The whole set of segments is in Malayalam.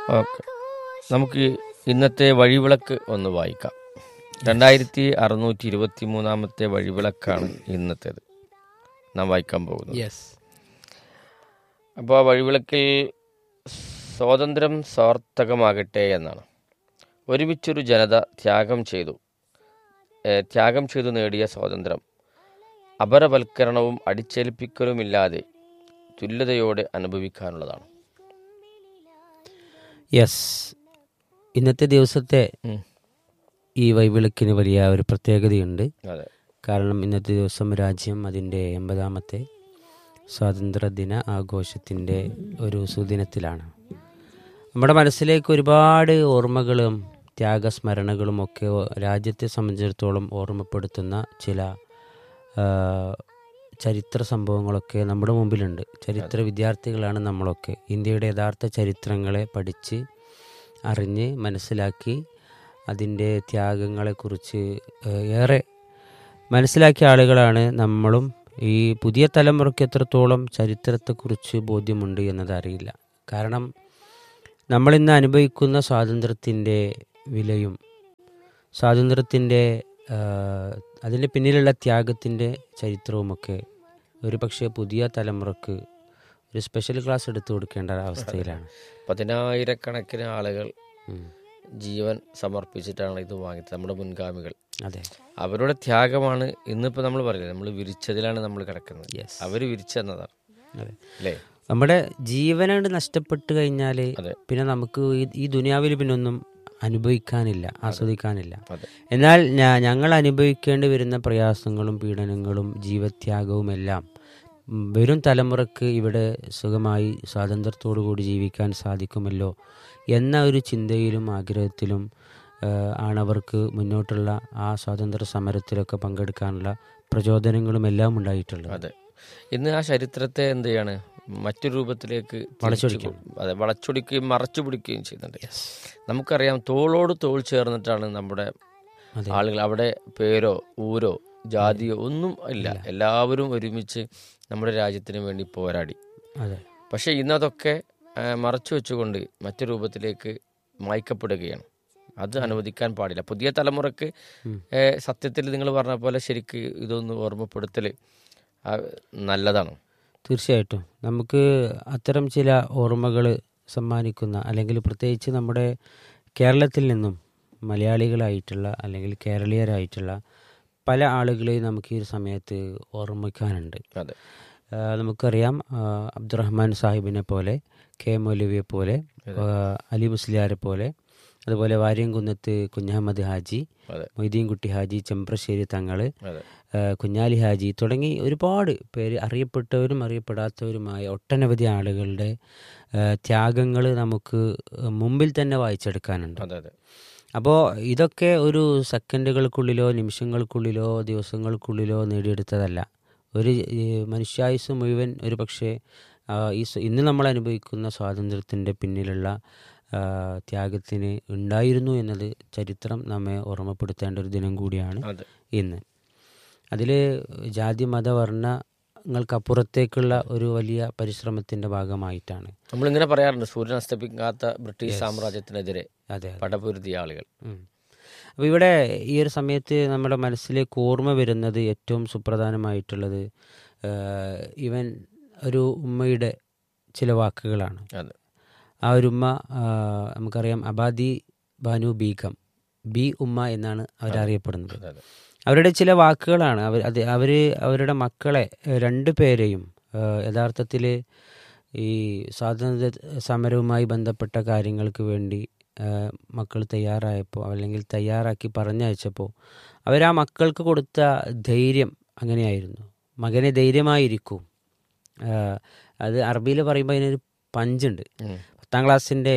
ഓക്കെ നമുക്ക് ഇന്നത്തെ വഴിവിളക്ക് ഒന്ന് വായിക്കാം രണ്ടായിരത്തി അറുന്നൂറ്റി ഇരുപത്തി മൂന്നാമത്തെ വഴിവിളക്കാണ് ഇന്നത്തേത് നാം വായിക്കാൻ പോകുന്നത് യെസ് അപ്പോൾ ആ വഴിവിളക്കിൽ സ്വാതന്ത്ര്യം സാർത്ഥകമാകട്ടെ എന്നാണ് ഒരുമിച്ചൊരു ജനത ത്യാഗം ചെയ്തു ഏ, ത്യാഗം ചെയ്തു നേടിയ സ്വാതന്ത്ര്യം അപരവൽക്കരണവും അടിച്ചേൽപ്പിക്കലുമില്ലാതെ തുല്യതയോടെ അനുഭവിക്കാനുള്ളതാണ് യെസ് ഇന്നത്തെ ദിവസത്തെ ഉം. ഈ വൈവിളക്കിന് വലിയ ഒരു പ്രത്യേകതയുണ്ട് അതെ കാരണം ഇന്നത്തെ ദിവസം രാജ്യം അതിൻ്റെ എൺപതാമത്തെ സ്വാതന്ത്ര്യദിന ആഘോഷത്തിൻ്റെ ഒരു സുദിനത്തിലാണ് നമ്മുടെ മനസ്സിലേക്ക് ഒരുപാട് ഓർമ്മകളും ത്യാഗസ്മരണകളും ഒക്കെ ഓ- രാജ്യത്തെ സംബന്ധിച്ചിടത്തോളം ഓർമ്മപ്പെടുത്തുന്ന ചില ആ, ചരിത്ര സംഭവങ്ങളൊക്കെ നമ്മുടെ മുമ്പിലുണ്ട് ചരിത്ര വിദ്യാർത്ഥികളാണ് നമ്മളൊക്കെ ഇന്ത്യയുടെ യഥാർത്ഥ ചരിത്രങ്ങളെ പഠിച്ച് അറിഞ്ഞ് മനസ്സിലാക്കി അതിൻ്റെ ത്യാഗങ്ങളെക്കുറിച്ച് ഏഹ്, ഏറെ മനസ്സിലാക്കിയ ആളുകളാണ് നമ്മളും ഈ പുതിയ തലമുറയ്ക്ക് എത്രത്തോളം ചരിത്രത്തെക്കുറിച്ച് ബോധ്യമുണ്ട് എന്നത് അറിയില്ല കാരണം നമ്മളിന്ന് അനുഭവിക്കുന്ന സ്വാതന്ത്ര്യത്തിൻ്റെ വിലയും സ്വാതന്ത്ര്യത്തിൻ്റെ അതിൻ്റെ പിന്നിലുള്ള ത്യാഗത്തിൻ്റെ ചരിത്രവുമൊക്കെ ഒരു പക്ഷേ പുതിയ തലമുറക്ക് ഒരു സ്പെഷ്യൽ ക്ലാസ് എടുത്തു കൊടുക്കേണ്ട അവസ്ഥയിലാണ് പതിനായിരക്കണക്കിന് ആളുകൾ ഉം. ജീവൻ സമർപ്പിച്ചിട്ടാണ് ഇത് വാങ്ങിയത് നമ്മുടെ മുൻഗാമികൾ അതെ അവരുടെ ത്യാഗമാണ് ഇന്നിപ്പോൾ നമ്മൾ പറയുന്നത് നമ്മൾ വിരിച്ചതിലാണ് നമ്മൾ കിടക്കുന്നത് യെസ് അവർ വിരിച്ചെന്നതാണ് അതെ അല്ലേ നമ്മുടെ ജീവനായിട്ട് നഷ്ടപ്പെട്ട് കഴിഞ്ഞാൽ അതെ. പിന്നെ നമുക്ക് ഈ- ഈ ദുനിയാവിൽ പിന്നെ ഒന്നും അനുഭവിക്കാനില്ല ആസ്വദിക്കാനില്ല അതെ എന്നാൽ ഞാ- ഞങ്ങൾ അനുഭവിക്കേണ്ടി വരുന്ന പ്രയാസങ്ങളും പീഡനങ്ങളും ജീവത്യാഗവും എല്ലാം ഉം, വരും തലമുറക്ക് ഇവിടെ സുഖമായി സ്വാതന്ത്ര്യത്തോടു കൂടി ജീവിക്കാൻ സാധിക്കുമല്ലോ എന്ന ഒരു ചിന്തയിലും ആഗ്രഹത്തിലും ആ, ആണവർക്ക് മുന്നോട്ടുള്ള ആ സ്വാതന്ത്ര്യ സമരത്തിലൊക്കെ പങ്കെടുക്കാനുള്ള പ്രചോദനങ്ങളും എല്ലാം ഉണ്ടായിട്ടുള്ളത് അതെ ഇന്ന് ആ ചരിത്രത്തെ എന്ത് ചെയ്യാണ് മറ്റൊരു രൂപത്തിലേക്ക് തിരിച്ചു വളച്ചൊടിക്കും. കൊ- അതെ വളച്ചൊടിക്കുകയും മറച്ചു പിടിക്കുകയും ചെയ്യുന്നുണ്ട് നമുക്കറിയാം തോളോട് തോൾ ചേർന്നിട്ടാണ് നമ്മുടെ അതെ ആളുകൾ അവിടെ പേരോ ഊരോ ജാതിയോ ഒന്നും ഇല്ല എല്ലാവരും ഒരുമിച്ച് നമ്മുടെ രാജ്യത്തിന് വേണ്ടി പോരാടി അതെ പക്ഷേ ഇന്നതൊക്കെ ആ, മറച്ചു വെച്ചുകൊണ്ട് മറ്റു രൂപത്തിലേക്ക് മായ്ക്കപ്പെടുകയാണ് അത് അനുവദിക്കാൻ പാടില്ല പുതിയ തലമുറക്ക് ഉം. ഏ, സത്യത്തിൽ നിങ്ങൾ പറഞ്ഞ പോലെ ശരിക്ക് ഇതൊന്ന് ഓർമ്മപ്പെടുത്തൽ നല്ലതാണ് തീർച്ചയായിട്ടും നമുക്ക് അത്തരം ചില ഓർമ്മകൾ സമ്മാനിക്കുന്ന അല്ലെങ്കിൽ പ്രത്യേകിച്ച് നമ്മുടെ കേരളത്തിൽ നിന്നും മലയാളികളായിട്ടുള്ള അല്ലെങ്കിൽ കേരളീയരായിട്ടുള്ള പല ആളുകളെയും നമുക്ക് ഈ ഒരു സമയത്ത് ഓർമ്മിക്കാനുണ്ട് അതെ ആ, നമുക്കറിയാം ആ, അബ്ദുറഹ്മാൻ സാഹിബിനെ പോലെ കെ മൗലവിയെ പോലെ ആ, അലി മുസ്ലിയാരെ പോലെ അതുപോലെ വാര്യംകുന്നത്ത് കുഞ്ഞഹമ്മദ് ഹാജി അതെ മൊയ്തീൻകുട്ടി ഹാജി ചെമ്പ്രശ്ശേരി തങ്ങള് അതെ ആ, കുഞ്ഞാലി ഹാജി തുടങ്ങി ഒരുപാട് പേര് അറിയപ്പെട്ടവരും അറിയപ്പെടാത്തവരുമായ ഒട്ടനവധി ആളുകളുടെ ത്യാഗങ്ങൾ നമുക്ക് മുമ്പിൽ തന്നെ വായിച്ചെടുക്കാനുണ്ട് അതെ അതെ അപ്പോൾ ഇതൊക്കെ ഒരു സെക്കൻഡുകൾക്കുള്ളിലോ നിമിഷങ്ങൾക്കുള്ളിലോ ദിവസങ്ങൾക്കുള്ളിലോ നേടിയെടുത്തതല്ല ഒരു ഈ, മനുഷ്യായുസ് മുഴുവൻ ഒരു പക്ഷേ ആ, ഈ സ്വ- ഇന്ന് നമ്മൾ അനുഭവിക്കുന്ന സ്വാതന്ത്ര്യത്തിൻ്റെ പിന്നിലുള്ള ആ, ത്യാഗത്തിന് ഉണ്ടായിരുന്നു എന്നത് ചരിത്രം നമ്മെ ഓർമ്മപ്പെടുത്തേണ്ട ഒരു ദിനം കൂടിയാണ് അതെ ഇന്ന് അതിൽ ജാതി മത വർണ്ണങ്ങൾക്കപ്പുറത്തേക്കുള്ള ഒരു വലിയ പരിശ്രമത്തിൻ്റെ ഭാഗമായിട്ടാണ് നമ്മളിങ്ങനെ പറയാറുണ്ട് സൂര്യൻ അസ്തമിക്കാത്ത ബ്രിട്ടീഷ് സാമ്രാജ്യത്തിനെതിരെ അതെ പടപൊരുതിയ ആളുകൾ അപ്പോൾ ഇവിടെ ഈ ഒരു സമയത്ത് നമ്മുടെ മനസ്സിലേക്ക് ഓർമ്മ വരുന്നത് ഏറ്റവും സുപ്രധാനമായിട്ടുള്ളത് ആഹ്, ഇവൻ ഒരു ഉമ്മയുടെ ചില വാക്കുകളാണ് അതെ ആ ഒരു ഉമ്മ ആഹ്, നമുക്കറിയാം അബാദി ബാനു ബീഗം ബി ഉമ്മ എന്നാണ് അവരറിയപ്പെടുന്നത് അതെ അതെ അവരുടെ ചില വാക്കുകളാണ് അവർ അത് അവർ അവരുടെ മക്കളെ ഏഹ്, രണ്ടു പേരെയും യഥാർത്ഥത്തിൽ ഈ സ്വാതന്ത്ര്യ സമരവുമായി ബന്ധപ്പെട്ട കാര്യങ്ങൾക്ക് വേണ്ടി ഏഹ്, മക്കൾ തയ്യാറായപ്പോൾ അല്ലെങ്കിൽ തയ്യാറാക്കി പറഞ്ഞയച്ചപ്പോൾ അവർ ആ മക്കൾക്ക് കൊടുത്ത ധൈര്യം അങ്ങനെയായിരുന്നു മകനെ ധൈര്യമായിരിക്കും ഏഹ്, അത് അറബിയിൽ പറയുമ്പോൾ അതിനൊരു പഞ്ചുണ്ട് ഉം. പത്താം ക്ലാസ്സിൻ്റെ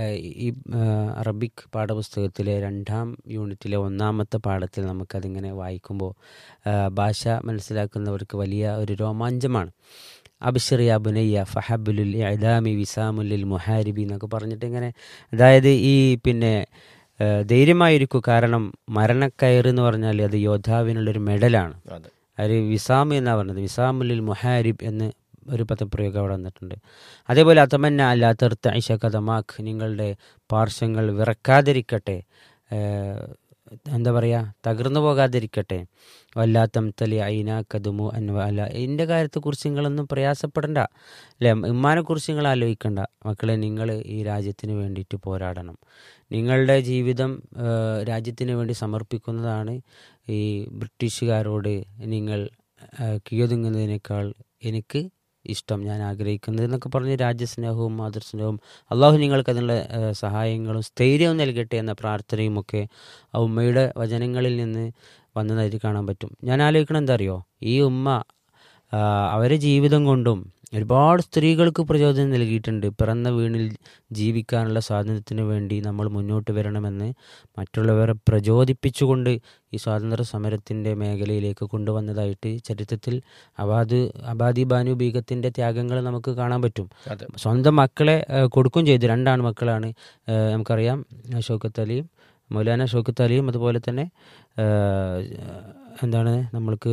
ഈ ആ, അറബിക് പാഠപുസ്തകത്തിലെ രണ്ടാം യൂണിറ്റിലെ ഒന്നാമത്തെ പാഠത്തിൽ നമുക്കതിങ്ങനെ വായിക്കുമ്പോൾ ആ, ഭാഷ മനസ്സിലാക്കുന്നവർക്ക് വലിയ ഒരു രോമാഞ്ചമാണ് അബിഷറിയ ബുനയ്യ ഫഹബുലുൽ ഇദാമി വിസാമുല്ലിൽ മുഹാരിബി എന്നൊക്കെ പറഞ്ഞിട്ട് ഇങ്ങനെ അതായത് ഈ പിന്നെ ആ, ധൈര്യമായിരിക്കും കാരണം മരണക്കയറ് എന്ന് പറഞ്ഞാൽ അത് യോദ്ധാവിനുള്ളൊരു മെഡലാണ് അതെ അത് വിസാം എന്നാണ് പറഞ്ഞത് വിസാമുല്ലിൽ മുഹാരിബ് എന്ന് ഒരു പദപ്രയോഗം അവിടെ വന്നിട്ടുണ്ട് അതേപോലെ അതമന്ന അല്ലാത്തർത്ത ഐഷ കഥമാഖ് നിങ്ങളുടെ പാർശ്വങ്ങൾ വിറക്കാതിരിക്കട്ടെ ഏഹ്, എന്താ പറയുക തകർന്നു പോകാതിരിക്കട്ടെ വല്ലാത്തം തലി ഐന കതുമു അൻവ അല്ല ഇതിൻ്റെ കാര്യത്തെക്കുറിച്ച് നിങ്ങളൊന്നും പ്രയാസപ്പെടണ്ട അല്ലേ ഉമ്മാനെക്കുറിച്ച് നിങ്ങൾ ആലോചിക്കണ്ട മക്കളെ നിങ്ങൾ ഈ രാജ്യത്തിന് വേണ്ടിയിട്ട് പോരാടണം നിങ്ങളുടെ ജീവിതം ഏഹ്, രാജ്യത്തിന് വേണ്ടി സമർപ്പിക്കുന്നതാണ് ഈ ബ്രിട്ടീഷുകാരോട് നിങ്ങൾ ഏഹ്, കീഴൊതുങ്ങുന്നതിനേക്കാൾ എനിക്ക് ഇഷ്ടം ഞാൻ ആഗ്രഹിക്കുന്നത് എന്നൊക്കെ പറഞ്ഞ് രാജ്യസ്നേഹവും മാതൃസ്നേഹവും അള്ളാഹു നിങ്ങൾക്ക് അതിനുള്ള ഏഹ്, സഹായങ്ങളും സ്ഥൈര്യവും നൽകട്ടെ എന്ന പ്രാർത്ഥനയും ഒക്കെ ആ ഉമ്മയുടെ വചനങ്ങളിൽ നിന്ന് വന്നതായിട്ട് കാണാൻ പറ്റും ഞാൻ ആലോചിക്കണം എന്താ അറിയോ ഈ ഉമ്മ ആ, അവരെ ജീവിതം കൊണ്ടും ഒരുപാട് സ്ത്രീകൾക്ക് പ്രചോദനം നൽകിയിട്ടുണ്ട് പിറന്ന വീണിൽ ജീവിക്കാനുള്ള സ്വാതന്ത്ര്യത്തിന് വേണ്ടി നമ്മൾ മുന്നോട്ട് വരണമെന്ന് മറ്റുള്ളവരെ പ്രചോദിപ്പിച്ചുകൊണ്ട് ഈ സ്വാതന്ത്ര്യ സമരത്തിൻ്റെ മേഖലയിലേക്ക് കൊണ്ടുവന്നതായിട്ട് ചരിത്രത്തിൽ അബാദ് അബാദി ബാനു ബീഗത്തിൻ്റെ ത്യാഗങ്ങൾ നമുക്ക് കാണാൻ പറ്റും അതെ സ്വന്തം മക്കളെ ഏഹ്, കൊടുക്കുകയും ചെയ്തു രണ്ടാണ് മക്കളാണ് ഏഹ്, നമുക്കറിയാം ഷൗക്കത്ത് അലിയും മൗലാന ഷൗക്കത്ത് അലിയും അതുപോലെ തന്നെ ഏഹ്, എന്താണ് നമ്മൾക്ക്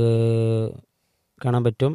കാണാൻ പറ്റും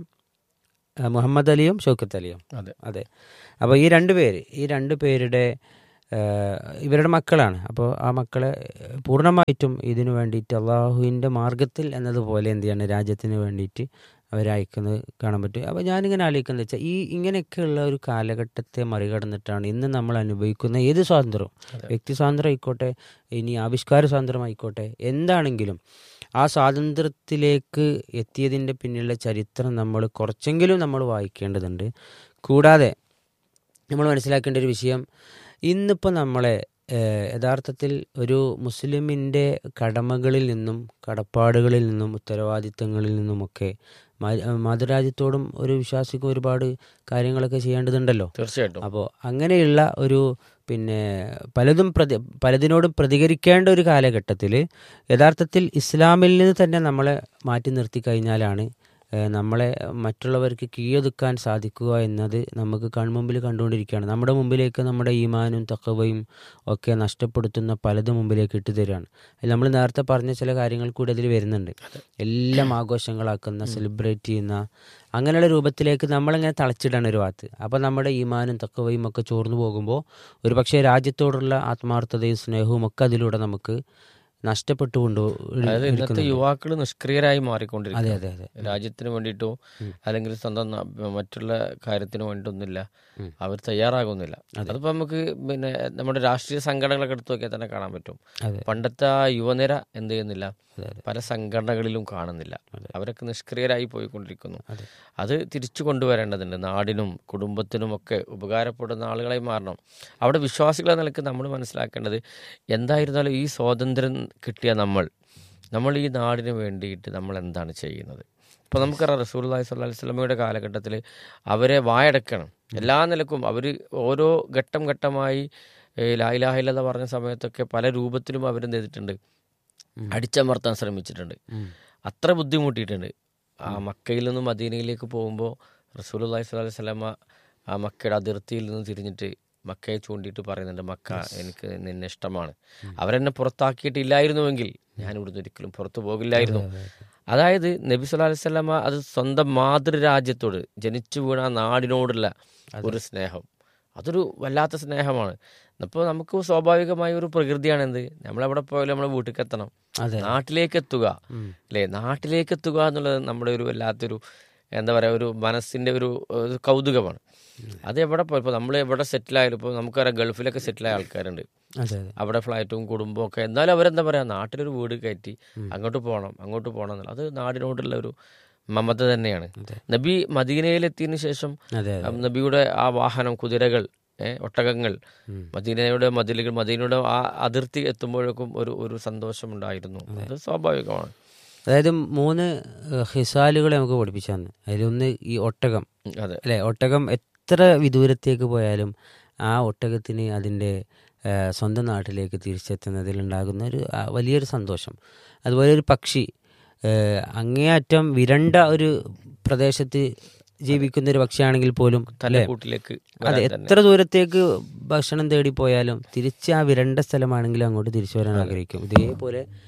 ഏഹ്, മുഹമ്മദ് അലിയും ഷൗക്കത്ത് അലിയും അതെ അതെ അപ്പോൾ ഈ രണ്ട് പേര് ഈ രണ്ട് പേരുടെ ഏഹ്, ഇവരുടെ മക്കളാണ് അപ്പോൾ ആ മക്കളെ പൂർണ്ണമായിട്ടും ഇതിനു വേണ്ടിയിട്ട് അള്ളാഹുവിൻ്റെ മാർഗത്തിൽ എന്നതുപോലെ എന്ത് ചെയ്യാണ് രാജ്യത്തിന് വേണ്ടിയിട്ട് അവരെ അയക്കുന്നത് കാണാൻ പറ്റും അപ്പോൾ ഞാനിങ്ങനെ ആലോചിക്കുന്നത് വെച്ചാൽ ഈ ഇങ്ങനെയൊക്കെയുള്ള ഒരു കാലഘട്ടത്തെ മറികടന്നിട്ടാണ് ഇന്ന് നമ്മൾ അനുഭവിക്കുന്ന ഏത് സ്വാതന്ത്ര്യവും വ്യക്തി സ്വാതന്ത്ര്യം ആയിക്കോട്ടെ ഇനി ആവിഷ്കാര സ്വാതന്ത്ര്യം ആയിക്കോട്ടെ എന്താണെങ്കിലും ആ സ്വാതന്ത്ര്യത്തിലേക്ക് എത്തിയതിൻ്റെ പിന്നിലുള്ള ചരിത്രം നമ്മൾ കുറച്ചെങ്കിലും നമ്മൾ വായിക്കേണ്ടതുണ്ട് കൂടാതെ നമ്മൾ മനസ്സിലാക്കേണ്ട ഒരു വിഷയം ഇന്നിപ്പോൾ നമ്മളെ ഏഹ്, യഥാർത്ഥത്തിൽ ഒരു മുസ്ലിമിൻ്റെ കടമകളിൽ നിന്നും കടപ്പാടുകളിൽ നിന്നും ഉത്തരവാദിത്തങ്ങളിൽ നിന്നുമൊക്കെ മ- മാതൃരാജ്യത്തോടും ഒരു വിശ്വാസിക്കും ഒരുപാട് കാര്യങ്ങളൊക്കെ ചെയ്യേണ്ടതുണ്ടല്ലോ തീർച്ചയായിട്ടും അപ്പോൾ അങ്ങനെയുള്ള ഒരു പിന്നെ പലതും പ്രതി പലതിനോടും പ്രതികരിക്കേണ്ട ഒരു കാലഘട്ടത്തിൽ യഥാർത്ഥത്തിൽ ഇസ്ലാമിൽ നിന്ന് തന്നെ നമ്മളെ മാറ്റി നിർത്തി കഴിഞ്ഞാലാണ് ഏഹ്, നമ്മളെ മറ്റുള്ളവർക്ക് കീഴൊതുക്കാൻ സാധിക്കുക എന്നത് നമുക്ക് കൺമുമ്പിൽ കണ്ടുകൊണ്ടിരിക്കുകയാണ് നമ്മുടെ മുമ്പിലേക്ക് നമ്മുടെ ഈമാനും തക്കവയും ഒക്കെ നഷ്ടപ്പെടുത്തുന്ന പലതും മുമ്പിലേക്ക് ഇട്ടു തരികയാണ് അതിൽ നമ്മൾ നേരത്തെ പറഞ്ഞ ചില കാര്യങ്ങൾ കൂടി അതിൽ വരുന്നുണ്ട് എല്ലാം ആഘോഷങ്ങളാക്കുന്ന സെലിബ്രേറ്റ് ചെയ്യുന്ന അങ്ങനെയുള്ള രൂപത്തിലേക്ക് നമ്മളിങ്ങനെ തളച്ചിടാണ് ഒരു ഭാഗത്ത് അപ്പോൾ നമ്മുടെ ഈമാനും തക്കവയും ഒക്കെ ചോർന്നു പോകുമ്പോൾ ഒരു പക്ഷേ രാജ്യത്തോടുള്ള ആത്മാർത്ഥതയും സ്നേഹവും ഒക്കെ അതിലൂടെ നമുക്ക് നഷ്ടപ്പെട്ടുകൊണ്ട് അതായത് ഇന്നത്തെ യുവാക്കൾ നിഷ്ക്രിയരായി മാറിക്കൊണ്ടിരിക്കും അതെ അതെ അതെ രാജ്യത്തിന് വേണ്ടിയിട്ടോ അല്ലെങ്കിൽ സ്വന്തം ന- മറ്റുള്ള കാര്യത്തിന് വേണ്ടിയിട്ടൊന്നുമില്ല ഉം. അവർ തയ്യാറാകുന്നില്ല അതിപ്പോ നമുക്ക് പിന്നെ നമ്മുടെ രാഷ്ട്രീയ സംഘടനകളൊക്കെ എടുത്തു നോക്കിയാൽ തന്നെ കാണാൻ പറ്റും അതെ പണ്ടത്തെ ആ യുവനിര എന്ത് ചെയ്യുന്നില്ല അതെ, അതെ. പല സംഘടനകളിലും കാണുന്നില്ല അവരൊക്കെ നിഷ്ക്രിയരായി പോയിക്കൊണ്ടിരിക്കുന്നു അതെ. അത് തിരിച്ചു കൊണ്ടുവരേണ്ടതുണ്ട് നാടിനും കുടുംബത്തിനും ഒക്കെ ഉപകാരപ്പെടുന്ന ആളുകളായി മാറണം അവിടെ വിശ്വാസികളെ നിലക്ക് നമ്മൾ മനസ്സിലാക്കേണ്ടത് എന്തായിരുന്നാലും ഈ സ്വാതന്ത്ര്യം കിട്ടിയ നമ്മൾ നമ്മൾ ഈ നാടിന് വേണ്ടിയിട്ട് നമ്മൾ എന്താണ് ചെയ്യുന്നത് ഇപ്പോൾ നമുക്കറിയാം റസൂൽ അള്ളഹി സ്വല്ലി സ്വലമയുടെ കാലഘട്ടത്തിൽ അവരെ വായടക്കണം എല്ലാ നിലക്കും അവർ ഓരോ ഘട്ടം ഘട്ടമായി ലായിലാഹില്ലെന്ന് പറഞ്ഞ സമയത്തൊക്കെ പല രൂപത്തിലും അവരെന്ത് ചെയ്തിട്ടുണ്ട് അടിച്ചമർത്താൻ ശ്രമിച്ചിട്ടുണ്ട് ഉം. അത്ര ബുദ്ധിമുട്ടിയിട്ടുണ്ട് ആ മക്കയിൽ നിന്നും മദീനയിലേക്ക് പോകുമ്പോൾ റസൂൽ അള്ളഹി സ്വലാഹി സ്വലമ ആ മക്കയുടെ അതിർത്തിയിൽ നിന്ന് തിരിഞ്ഞിട്ട് മക്കയെ ചൂണ്ടിയിട്ട് പറയുന്നുണ്ട് മക്ക എനിക്ക് നിന്നെ ഇഷ്ടമാണ് അവരെന്നെ പുറത്താക്കിയിട്ടില്ലായിരുന്നുവെങ്കിൽ ഞാൻ ഇവിടുന്ന് ഒരിക്കലും പുറത്തു പോകില്ലായിരുന്നു അതായത് നബി സല്ലല്ലാഹു അലൈഹി വസല്ലമ അത് സ്വന്തം മാതൃരാജ്യത്തോട് ജനിച്ചു വീണ ആ നാടിനോടുള്ള ഒരു സ്നേഹം അതൊരു വല്ലാത്ത സ്നേഹമാണ് അപ്പോൾ നമുക്ക് സ്വാഭാവികമായ ഒരു പ്രകൃതിയാണ് എന്ത് നമ്മളെവിടെ പോയാലും നമ്മളെ വീട്ടിലേക്ക് എത്തണം അതെ നാട്ടിലേക്ക് എത്തുക ഉം. അല്ലേ നാട്ടിലേക്ക് എത്തുക എന്നുള്ളത് നമ്മുടെ ഒരു വല്ലാത്തൊരു എന്താ പറയുക ഒരു മനസ്സിൻ്റെ ഒരു ഒരു കൗതുകമാണ് അത് എവിടെ പോയി ഇപ്പോൾ നമ്മൾ എവിടെ സെറ്റിലായാലും ഇപ്പോൾ നമുക്കറിയാം ഗൾഫിലൊക്കെ സെറ്റിലായ ആൾക്കാരുണ്ട് അതെ അതെ അവിടെ ഫ്ലൈറ്റും കുടുംബവും ഒക്കെ എന്നാലും അവരെന്താ പറയുക നാട്ടിലൊരു വീട് കയറ്റി അങ്ങോട്ട് പോകണം അങ്ങോട്ട് പോകണം എന്നുള്ള അത് നാടിനോടുള്ള ഒരു മമത തന്നെയാണ് അതെ. നബി മദീനയിലെത്തിയതിനു ശേഷം അതെ അതെ ആ നബിയുടെ ആ വാഹനം കുതിരകൾ ഏ, ഒട്ടകങ്ങൾ ഉം. മദീനയുടെ മതിലുകൾ മദീനയുടെ ആ അതിർത്തി എത്തുമ്പോഴേക്കും ഒരു ഒരു സന്തോഷമുണ്ടായിരുന്നു അത് സ്വാഭാവികമാണ് അതായത് മൂന്ന് ഏഹ്, ഹിസാലുകളെ നമുക്ക് പഠിപ്പിച്ചു തന്നു അതിലൊന്ന് ഈ ഒട്ടകം ഉം, അതെ അല്ലെ ഒട്ടകം എത്ര വിദൂരത്തേക്ക് പോയാലും ആ ഒട്ടകത്തിന് അതിൻ്റെ ഏഹ്, സ്വന്തം നാട്ടിലേക്ക് തിരിച്ചെത്തുന്നതിൽ ഉണ്ടാകുന്ന ഒരു ആ, വലിയൊരു സന്തോഷം അതുപോലെ ഒരു പക്ഷി ഏഹ്, അങ്ങേയറ്റം വിരണ്ട ഒരു പ്രദേശത്ത് ജീവിക്കുന്ന ഒരു പക്ഷിയാണെങ്കിൽ പോലും തന്റെ കൂട്ടിലേക്ക് അതെ വരാൻ തന്നെ എത്ര ദൂരത്തേക്ക് ഭക്ഷണം തേടി പോയാലും തിരിച്ച് ആ വിരണ്ട സ്ഥലമാണെങ്കിലും അങ്ങോട്ട് തിരിച്ചു വരാൻ ആഗ്രഹിക്കും ഇതേപോലെ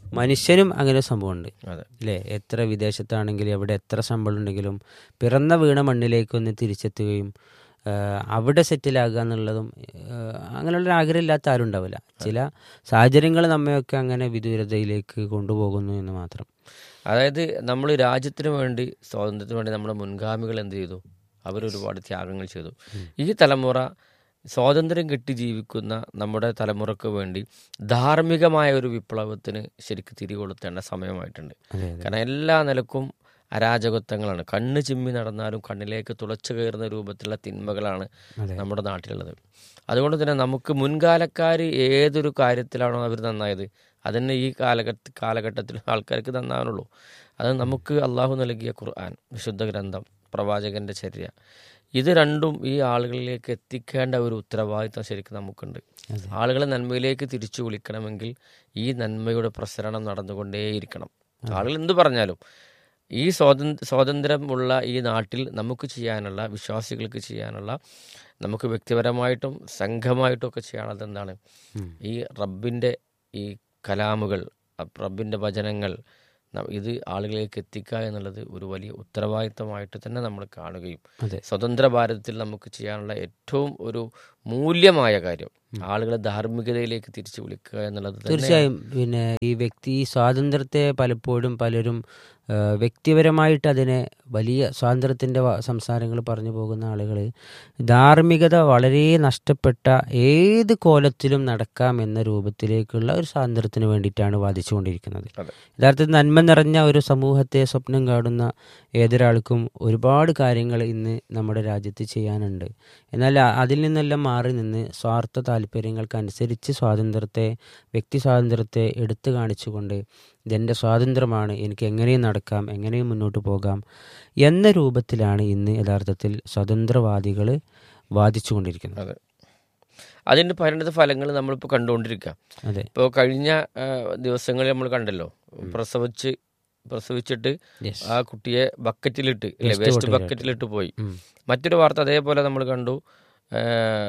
മനുഷ്യനും അങ്ങനെ ഒരു സംഭവമുണ്ട് അതെ അല്ലേ എത്ര വിദേശത്താണെങ്കിലും എവിടെ എത്ര ശമ്പളം ഉണ്ടെങ്കിലും പിറന്ന വീണ മണ്ണിലേക്കൊന്ന് തിരിച്ചെത്തുകയും ആ, അവിടെ സെറ്റിലാകുക എന്നുള്ളതും ആ, അങ്ങനെയുള്ള ആഗ്രഹം ഇല്ലാത്ത ആരും ഉണ്ടാവില്ല ചില സാഹചര്യങ്ങൾ നമ്മയൊക്കെ അങ്ങനെ വിദൂരതയിലേക്ക് കൊണ്ടുപോകുന്നു എന്ന് മാത്രം അതായത് നമ്മൾ രാജ്യത്തിന് വേണ്ടി സ്വാതന്ത്ര്യത്തിന് വേണ്ടി നമ്മുടെ മുൻഗാമികൾ എന്ത് ചെയ്തു അവർ ഒരുപാട് ത്യാഗങ്ങൾ ചെയ്തു ഈ തലമുറ സ്വാതന്ത്ര്യം കിട്ടി ജീവിക്കുന്ന നമ്മുടെ തലമുറക്ക് വേണ്ടി ധാർമ്മികമായ ഒരു വിപ്ലവത്തിന് ശരിക്ക് തിരികൊളുത്തേണ്ട സമയമായിട്ടുണ്ട് അതെ അതെ കാരണം എല്ലാ നിലക്കും അരാജകത്വങ്ങളാണ് കണ്ണ് ചിമ്മി നടന്നാലും കണ്ണിലേക്ക് തുളച്ചു കയറുന്ന രൂപത്തിലുള്ള തിന്മകളാണ് അതെ നമ്മുടെ നാട്ടിലുള്ളത് അതുകൊണ്ട് തന്നെ നമുക്ക് മുൻകാലക്കാർ ഏതൊരു കാര്യത്തിലാണോ അവർ നന്നായത് അതന്നെ ഈ കാലഘട്ട കാലഘട്ടത്തിൽ ആൾക്കാർക്ക് നന്നാവാനുള്ളൂ അത് നമുക്ക് അള്ളാഹു നൽകിയ ഖുർആൻ വിശുദ്ധ ഗ്രന്ഥം പ്രവാചകന്റെ ചര്യ ഇത് രണ്ടും ഈ ആളുകളിലേക്ക് എത്തിക്കേണ്ട ഒരു ഉത്തരവാദിത്വം ശരിക്കും നമുക്കുണ്ട് അതെ. ആളുകളെ നന്മയിലേക്ക് തിരിച്ചു വിളിക്കണമെങ്കിൽ ഈ നന്മയുടെ പ്രസരണം നടന്നുകൊണ്ടേയിരിക്കണം ആളുകൾ എന്ത് പറഞ്ഞാലും ഈ സ്വാതന്ത്ര്യ സ്വാതന്ത്ര്യമുള്ള ഈ നാട്ടിൽ നമുക്ക് ചെയ്യാനുള്ള വിശ്വാസികൾക്ക് ചെയ്യാനുള്ള നമുക്ക് വ്യക്തിപരമായിട്ടും സംഘമായിട്ടും ഒക്കെ ചെയ്യാനുള്ളത് എന്താണ് ഉം. ഈ റബ്ബിൻ്റെ ഈ കലാമുകൾ അപ്പ് റബ്ബിൻ്റെ വചനങ്ങൾ ന- ഇത് ആളുകളിലേക്ക് എത്തിക്കുക എന്നുള്ളത് ഒരു വലിയ ഉത്തരവാദിത്തമായിട്ട് തന്നെ നമ്മൾ കാണുകയും അതെ സ്വതന്ത്ര ഭാരതത്തിൽ നമുക്ക് ചെയ്യാനുള്ള ഏറ്റവും ഒരു മൂല്യമായ കാര്യം ആളുകളെ ധാർമ്മികതയിലേക്ക് തിരിച്ചു വിളിക്കുക എന്നുള്ളത് തന്നെ തീർച്ചയായും പിന്നെ ഈ വ്യക്തി ഈ സ്വാതന്ത്ര്യത്തെ പലപ്പോഴും പലരും ആ, വ്യക്തിപരമായിട്ട് അതിനെ വലിയ സ്വാതന്ത്ര്യത്തിൻ്റെ സംസാരങ്ങൾ പറഞ്ഞു പോകുന്ന ആളുകൾ ധാർമ്മികത വളരെ നഷ്ടപ്പെട്ട ഏത് കോലത്തിലും നടക്കാം എന്ന രൂപത്തിലേക്കുള്ള ഒരു സ്വാതന്ത്ര്യത്തിന് വേണ്ടിയിട്ടാണ് വാദിച്ചുകൊണ്ടിരിക്കുന്നത് അതെ. യഥാർത്ഥത്തിൽ നന്മ നിറഞ്ഞ ഒരു സമൂഹത്തെ സ്വപ്നം കാണുന്ന ഏതൊരാൾക്കും ഒരുപാട് കാര്യങ്ങൾ ഇന്ന് നമ്മുടെ രാജ്യത്ത് ചെയ്യാനുണ്ട് എന്നാൽ അ- അതിൽ നിന്നെല്ലാം മാറി നിന്ന് സ്വാർത്ഥ താല്പര്യങ്ങൾക്കനുസരിച്ച് സ്വാതന്ത്ര്യത്തെ വ്യക്തി സ്വാതന്ത്ര്യത്തെ എടുത്തു കാണിച്ചുകൊണ്ട് ഇതെൻ്റെ സ്വാതന്ത്ര്യമാണ് എനിക്ക് എങ്ങനെയും നടക്കാം എങ്ങനെയും മുന്നോട്ട് പോകാം എന്ന രൂപത്തിലാണ് ഇന്ന് യഥാർത്ഥത്തിൽ സ്വതന്ത്രവാദികൾ വാദിച്ചുകൊണ്ടിരിക്കുന്നത് അതെ അതിൻ്റെ പരിണിത ഫലങ്ങൾ നമ്മളിപ്പോൾ കണ്ടുകൊണ്ടിരിക്കുക അതെ ഇപ്പോൾ കഴിഞ്ഞ ആ, ദിവസങ്ങളിൽ നമ്മൾ കണ്ടല്ലോ പ്രസവിച്ച് പ്രസവിച്ചിട്ട് Yes. ആ കുട്ടിയെ ബക്കറ്റിലിട്ട് അല്ലെ Waste വേസ്റ്റ് bottle ബക്കറ്റിലിട്ട് പോയി ഉം. മറ്റൊരു വാർത്ത അതേപോലെ നമ്മൾ കണ്ടു ആ,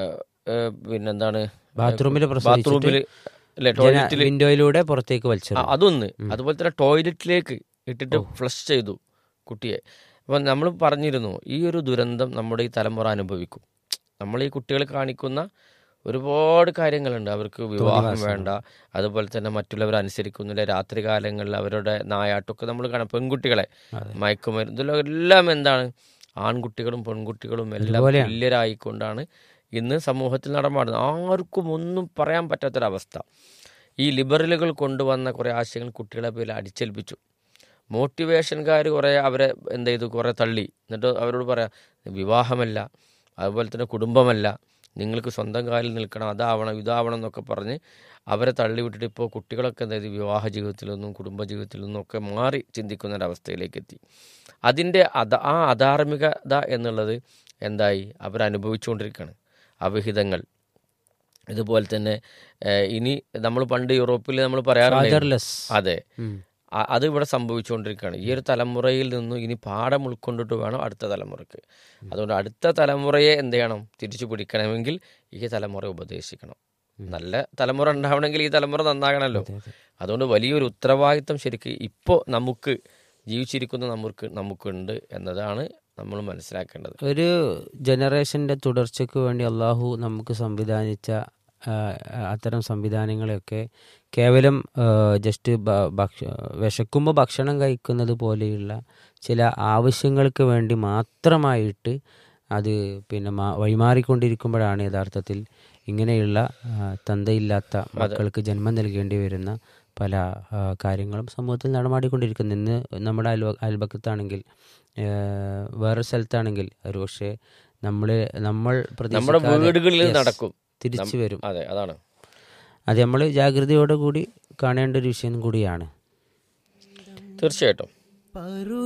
ആ, പിന്നെന്താണ് ബാത്റൂമിൽ ബാത്റൂമിൽ അല്ലെ ടോയ്ലറ്റിൽ വിൻഡോയിലൂടെ പുറത്തേക്ക് ആ, വലിച്ചെറിഞ്ഞു അതൊന്ന് അതുപോലെ തന്നെ ടോയ്ലറ്റിലേക്ക് ഇട്ടിട്ട് ഫ്ലഷ് ചെയ്തു കുട്ടിയെ അപ്പം നമ്മൾ പറഞ്ഞിരുന്നു ഈ ഒരു ദുരന്തം നമ്മുടെ ഈ തലമുറ അനുഭവിക്കും നമ്മൾ ഈ കുട്ടികൾ കാണിക്കുന്ന ഒരുപാട് കാര്യങ്ങളുണ്ട് അവർക്ക് വിവാഹം വേണ്ട അതുപോലെ തന്നെ മറ്റുള്ളവർ അനുസരിക്കുന്നില്ല രാത്രി കാലങ്ങളിൽ അവരുടെ നായാട്ടമൊക്കെ നമ്മൾ കാണാം പെൺകുട്ടികളെ അതെ. മയക്കുമരുന്ന് ഇതിലെല്ലാം എല്ലാം എന്താണ് ആൺകുട്ടികളും പെൺകുട്ടികളും എല്ലാം ഒരുപോലെയാണ്. തുല്യരായിക്കൊണ്ടാണ് ഇന്ന് സമൂഹത്തിൽ നടമാടുന്നത് ആർക്കും ഒന്നും പറയാൻ പറ്റാത്തൊരവസ്ഥ ഈ ലിബറലുകൾ കൊണ്ടുവന്ന കുറേ ആശയങ്ങൾ കുട്ടികളെ പേരിൽ അടിച്ചേൽപ്പിച്ചു മോട്ടിവേഷൻകാർ കുറേ അവരെ എന്ത് ചെയ്തു കുറേ തള്ളി എന്നിട്ട് അവരോട് പറയാം വിവാഹമല്ല അതുപോലെ തന്നെ കുടുംബമല്ല നിങ്ങൾക്ക് സ്വന്തം കാലിൽ നിൽക്കണം അതാവണം ഇതാവണം എന്നൊക്കെ പറഞ്ഞ് അവരെ തള്ളി വിട്ടിട്ട് ഇപ്പോൾ കുട്ടികളൊക്കെ എന്ത് ചെയ്തു വിവാഹ ജീവിതത്തിൽ നിന്നും കുടുംബ ജീവിതത്തിൽ നിന്നും ഒക്കെ മാറി ചിന്തിക്കുന്ന ഒരവസ്ഥയിലേക്ക് എത്തി അതിൻ്റെ അധ ആ അധാർമികത എന്നുള്ളത് എന്തായി അവരനുഭവിച്ചുകൊണ്ടിരിക്കുകയാണ് അവിഹിതങ്ങൾ ഇതുപോലെ തന്നെ ഏഹ്, ഇനി നമ്മൾ പണ്ട് യൂറോപ്പിൽ നമ്മൾ പറയാറുണ്ട് ഫാദർലെസ് അതെ അ- അത് ഇവിടെ സംഭവിച്ചുകൊണ്ടിരിക്കുകയാണ് ഈ ഒരു തലമുറയിൽ നിന്നും ഇനി പാഠം ഉൾക്കൊണ്ടിട്ട് വേണം അടുത്ത തലമുറയ്ക്ക് അതുകൊണ്ട് അടുത്ത തലമുറയെ എന്ത് ചെയ്യണം തിരിച്ചു പിടിക്കണമെങ്കിൽ ഈ തലമുറ ഉപദേശിക്കണം നല്ല തലമുറ ഉണ്ടാവണമെങ്കിൽ ഈ തലമുറ നന്നാകണമല്ലോ അതുകൊണ്ട് വലിയൊരു ഉത്തരവാദിത്തം ശരിക്ക് ഇപ്പോൾ നമുക്ക് ജീവിച്ചിരിക്കുന്ന നമുക്ക് നമുക്കുണ്ട് എന്നതാണ് നമ്മൾ മനസ്സിലാക്കേണ്ടത് ഒരു ജനറേഷൻ്റെ തുടർച്ചയ്ക്ക് വേണ്ടി അള്ളാഹു നമുക്ക് സംവിധാനിച്ച ആ, അത്തരം സംവിധാനങ്ങളെയൊക്കെ കേവലം ജസ്റ്റ് ഭക്ഷ വിശക്കുമ്പോൾ ഭക്ഷണം കഴിക്കുന്നത് പോലെയുള്ള ചില ആവശ്യങ്ങൾക്ക് വേണ്ടി മാത്രമായിട്ട് അത് പിന്നെ മാ- വഴിമാറിക്കൊണ്ടിരിക്കുമ്പോഴാണ് യഥാർത്ഥത്തിൽ ഇങ്ങനെയുള്ള ആ, തന്തയില്ലാത്ത മക്കൾക്ക് ജന്മം നൽകേണ്ടി വരുന്ന പല ആ, കാര്യങ്ങളും സമൂഹത്തിൽ നടമാടിക്കൊണ്ടിരിക്കുന്നു ഇന്ന് നമ്മുടെ അയൽവ അയൽപക്കത്താണെങ്കിൽ ആ, വേറെ സ്ഥലത്താണെങ്കിൽ ഒരു പക്ഷേ നമ്മൾ നമ്മൾ നമ്മുടെ പ്രതീക്ഷിക്കാതെ- വീടുകളിൽ Yes, നടക്കും തിരിച്ചു വരും അതെ അതാണ് അത് നമ്മൾ ജാഗ്രതയോടെ കൂടി കാണേണ്ട ഒരു വിഷയം കൂടിയാണ് തീർച്ചയായിട്ടും